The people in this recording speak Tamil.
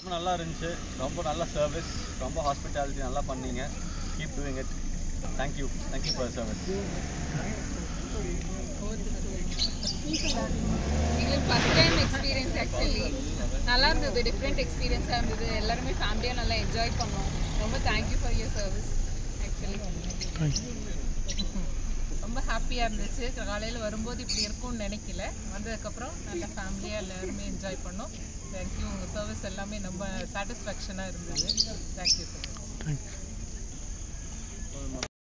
ரொம்ப நல்லா இருந்துச்சு ரொம்ப நல்ல சர்வீஸ் ரொம்ப ஹாஸ்பிட்டாலிட்டி நல்லா பண்ணீங்க keep doing it thank you thank you for service எங்களுக்கு ஃபஸ்ட் டைம் எக்ஸ்பீரியன்ஸ் ஆக்சுவலி நல்லா இருந்தது டிஃப்ரெண்ட் எக்ஸ்பீரியன்ஸாக இருந்தது எல்லாருமே ஃபேமிலியாக நல்லா என்ஜாய் பண்ணோம் ரொம்ப thank you for your service actually ரொம்ப ஹாப்பியாக இருந்துச்சு காலையில் வரும்போது இப்படி இருக்கும்னு நினைக்கல வந்ததுக்கப்புறம் நல்ல ஃபேமிலியாக எல்லாருமே என்ஜாய் பண்ணோம் தேங்க்யூ உங்கள் சர்வீஸ் எல்லாமே ரொம்ப சாட்டிஸ்ஃபேக்ஷனாக இருந்தது தேங்க்யூ ஸோ மச்